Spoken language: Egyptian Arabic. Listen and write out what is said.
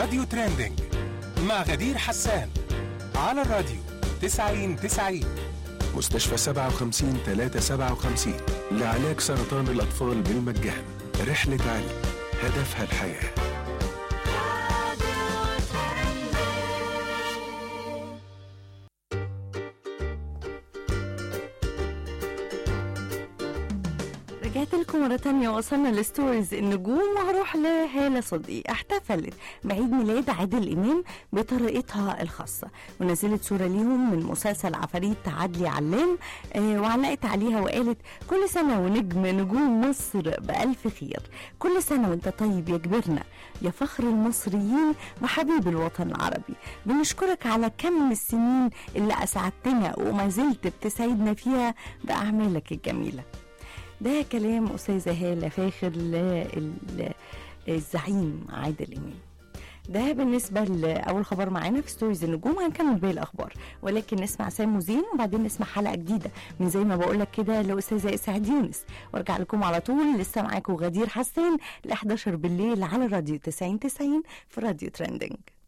راديو ترندنج مع غدير حسان على الراديو 90 90 مستشفى 57 357 لعلاج سرطان الأطفال بالمجان رحلة علم هدفها الحياه رجعت لكم مرة تانية وصلنا لستوريز النجوم وهروح لهالة صدقي احتفلت بعيد ميلاد عادل إمام بطريقتها الخاصة ونزلت صورة ليهم من مسلسل عفاريت عدلي علام آه وعلقت عليها وقالت كل سنة ونجم نجوم مصر بألف خير كل سنة وانت طيب يا كبرنا يا فخر المصريين وحبيب الوطن العربي بنشكرك على كم السنين اللي أسعدتنا وما زلت بتسعدنا فيها بأعمالك الجميلة ده كلام أستاذة هالة فاخر للزعيم عادل إمام ده بالنسبة لأول خبر معانا في ستوريز النجوم هنكمل باقي الأخبار ولكن نسمع سامو زين وبعدين نسمع حلقة جديدة من زي ما بقول لك كده لأستاذة إسعاد يونس وارجع لكم على طول لسه معاكم غدير حسان ل 11 بالليل على راديو 90 90 في راديو ترندنج